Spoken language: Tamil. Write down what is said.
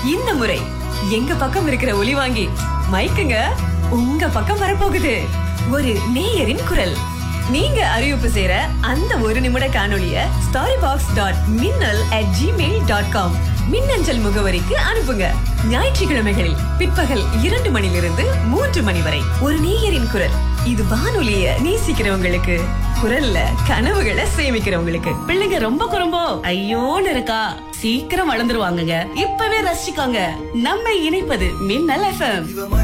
இந்த முறை எங்க பக்கம் இருக்கிற ஒலி வாங்கி மைக்குங்க உங்க பக்கம் வரப்போகுது ஒரு நேயரின் குரல் நீங்க அறிவிப்பு செய்யற அந்த ஒரு நிமிட காணொளிய story box dot Minnal at gmail dot com மின்னஞ்சல் முகவரிக்கு அனுப்புங்க ஞாயிற்றுக்கிழமைகளில் பிற்பகல் இரண்டு மணிலிருந்து மூன்று மணி வரை ஒரு நேயரின் குரல் இது வானொலிய நேசிக்கிறவங்களுக்கு குரல்ல கனவுகளை சேமிக்கிறவங்களுக்கு பிள்ளைங்க ரொம்ப குறும்போ ஐயோன்னு இருக்கா சீக்கிரம் வளர்ந்துருவாங்கங்க இப்பவே ரசிச்சுக்கோங்க நம்மை இணைப்பது மின்னல் எஃப்எம்